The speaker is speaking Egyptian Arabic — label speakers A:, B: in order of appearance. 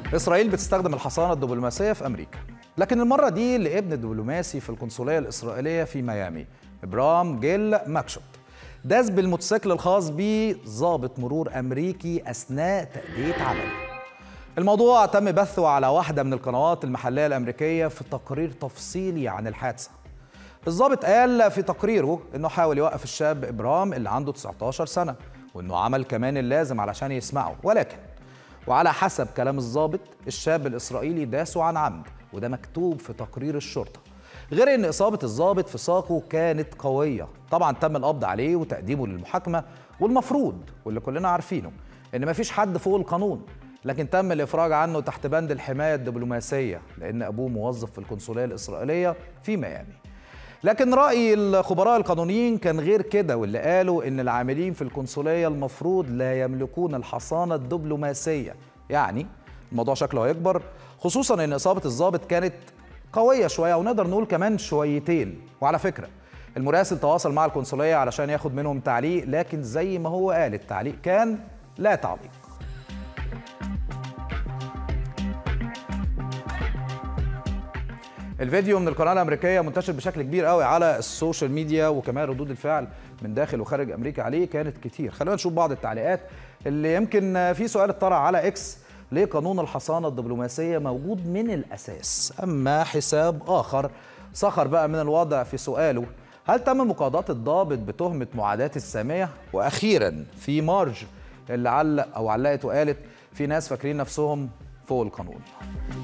A: إسرائيل بتستخدم الحصانة الدبلوماسية في أمريكا لكن المرة دي لابن دبلوماسي في القنصلية الإسرائيلية في ميامي إبرام جيل ماكشوت داس بالموتوسيكل الخاص بيه ضابط مرور أمريكي أثناء تأدية عمله الموضوع تم بثه على واحدة من القنوات المحلية الأمريكية في تقرير تفصيلي عن الحادثة الضابط قال في تقريره انه حاول يوقف الشاب ابرام اللي عنده 19 سنه وانه عمل كمان اللازم علشان يسمعه ولكن وعلى حسب كلام الضابط الشاب الاسرائيلي داسه عن عمد وده مكتوب في تقرير الشرطه غير ان اصابه الضابط في ساقه كانت قويه طبعا تم القبض عليه وتقديمه للمحاكمه والمفروض واللي كلنا عارفينه ان مفيش حد فوق القانون لكن تم الافراج عنه تحت بند الحمايه الدبلوماسيه لان ابوه موظف في القنصليه الاسرائيليه في ميامي لكن رأي الخبراء القانونيين كان غير كده واللي قالوا إن العاملين في القنصلية المفروض لا يملكون الحصانة الدبلوماسية يعني الموضوع شكله هيكبر خصوصا إن إصابة الضابط كانت قوية شوية ونقدر نقول كمان شويتين وعلى فكرة المراسل تواصل مع القنصلية علشان ياخد منهم تعليق لكن زي ما هو قال التعليق كان لا تعليق الفيديو من القناه الامريكيه منتشر بشكل كبير قوي على السوشيال ميديا وكمان ردود الفعل من داخل وخارج امريكا عليه كانت كتير خلونا نشوف بعض التعليقات اللي يمكن في سؤال اتطرح على اكس ليه قانون الحصانه الدبلوماسيه موجود من الاساس اما حساب اخر سخر بقى من الوضع في سؤاله هل تم مقاضاة الضابط بتهمة معاداة السامية؟ وأخيرا في مارج اللي علق أو علقت وقالت في ناس فاكرين نفسهم فوق القانون